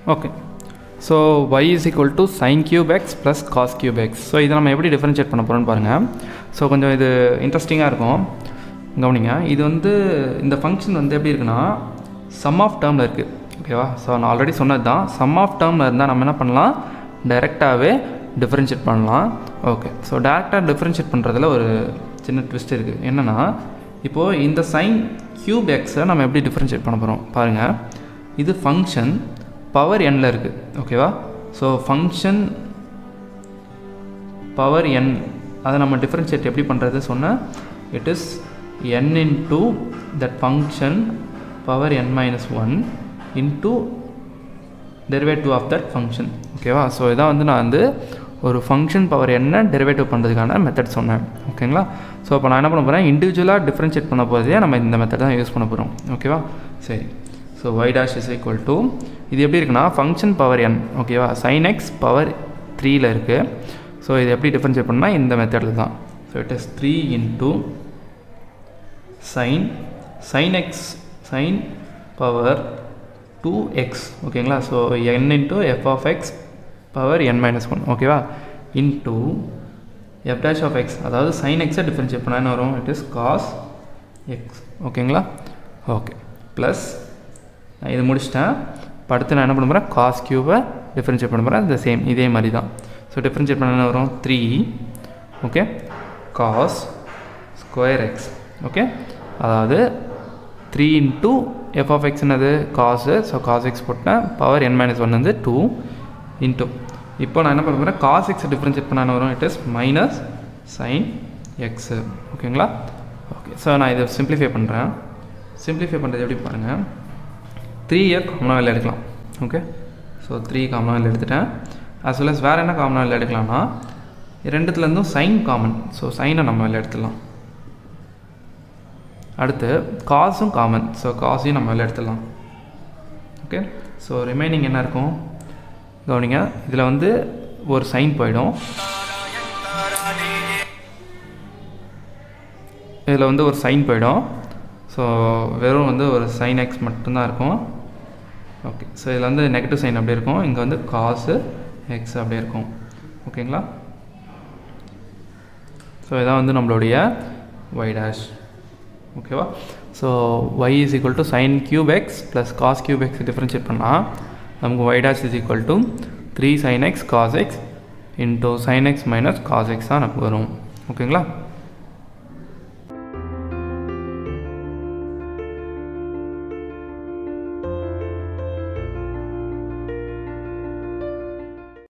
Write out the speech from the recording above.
okay so y is equal to sine cube x plus cos cube x so இதை நம்ம எப்படி differentiate பண்ண போகிறோம்னு பாருங்கள் ஸோ கொஞ்சம் இது இன்ட்ரெஸ்டிங்காக இருக்கும் கவனிங்க இது வந்து இந்த ஃபங்க்ஷன் வந்து எப்படி இருக்குன்னா சம் ஆஃப் டேர்மில் இருக்குது ஓகேவா ஸோ நான் ஆல்ரெடி சொன்னது தான் சம் ஆஃப் டேர்மில் இருந்தால் நம்ம என்ன பண்ணலாம் டைரெக்டாகவே டிஃப்ரென்ஷியேட் பண்ணலாம் ஓகே ஸோ டேரெக்டாக டிஃப்ரென்ஷியேட் பண்ணுறதுல ஒரு சின்ன ட்விஸ்ட் இருக்குது என்னென்னா இப்போது இந்த சைன் கியூப் எக்ஸை நம்ம எப்படி டிஃப்ரென்ஷியேட் பண்ண போகிறோம் பாருங்கள் இது ஃபங்க்ஷன் பவர் எண்ணில் இருக்குது ஓகேவா ஸோ ஃபங்க்ஷன் பவர் என் அதை நம்ம டிஃப்ரென்ஷியேட் எப்படி பண்ணுறது சொன்னால் it is n into that function power n minus one into derivative of that function ஓகேவா ஸோ இதான் வந்து நான் வந்து ஒரு ஃபங்க்ஷன் பவர் என்ன டெரிவேட்டிவ் பண்ணுறதுக்கான மெத்தட் சொன்னேன் ஓகேங்களா ஸோ இப்போ நான் என்ன பண்ண போகிறேன் இண்டிவிஜுவலாக டிஃப்ரென்ஷியேட் பண்ண போதே நம்ம இந்த மெத்தட் தான் யூஸ் பண்ண போகிறோம் ஓகேவா சரி so y dash is equal to இது எப்படி இருக்குன்னா ஃபங்க்ஷன் பவர் என் ஓகேவா சைன் எக்ஸ் பவர் த்ரீயில் இருக்குது ஸோ இது எப்படி டிஃப்ரென்ஷியேட் பண்ணால் இந்த மெத்தடில் தான் so it is three into sine sine x sine power two x ஓகேங்களா so n into f of x power n minus one ஓகேவா into f dash of x அதாவது சைன் எக்ஸை டிஃப்ரென்ஷியேட் பண்ணால் என்ன வரும் இட் இஸ் காஸ் எக்ஸ் ஓகேங்களா okay plus நான் இது முடிச்சிட்டேன் இப்போ அடுத்து நான் என்ன பண்ண போகிறேன் காஸ் க்யூவை டிஃப்ரென்ஷியேட் பண்ண போகிறேன் இந்த சேம் இதே மாதிரி தான் ஸோ டிஃப்ரென்ஷியேட் பண்ண என்ன வரும் three okay cos square x okay அதாவது three into f of x என்னது காசு ஸோ காஸ் எக்ஸ் போட்டேன் பவர் என் மைனஸ் ஒன் வந்து டூ இன்ட்டு இப்போ நான் என்ன பண்ண போகிறேன் காஸ் எக்ஸ் டிஃப்ரென்ஷியேட் பண்ண என்ன வரும் it is minus sine x ஓகேங்களா ஓகே ஸோ நான் இதை சிம்ப்ளிஃபை பண்ணுறேன் சிம்ப்ளிஃபை பண்ணுறது எப்படி பாருங்கள் த்ரீயை காமனாக வெளில எடுக்கலாம் ஓகே ஸோ த்ரீ காமனாக வெளில எடுத்துட்டேன் as well as வேறு என்ன காமனாக வெளில எடுக்கலாம்னா ரெண்டுத்துலேருந்தும் சைன் காமன் ஸோ சைனை நம்ம வெளில எடுத்துடலாம் அடுத்து காசும் காமன் ஸோ காசையும் நம்ம வெளில எடுத்துடலாம் ஓகே ஸோ ரிமைனிங் என்ன இருக்கும் கவனிங்க இதில் வந்து ஒரு சைன் போயிடும் இதில் வந்து ஒரு சைன் போயிடும் ஸோ வெறும் வந்து ஒரு சைன் எக்ஸ் மட்டும்தான் இருக்கும் ஓகே ஸோ இதில் வந்து நெகட்டிவ் சைன் அப்படியே இருக்கும் இங்கே வந்து காசு எக்ஸ் அப்படியே இருக்கும் ஓகேங்களா ஸோ இதான் வந்து நம்மளுடைய ஒய் டேஷ் ஓகேவா so y is equal to sine cube x plus cos cube x differentiate பண்ணால் நமக்கு y dash is equal to three sine x cos x into sine x minus cos x தான் நமக்கு வரும் ஓகேங்களா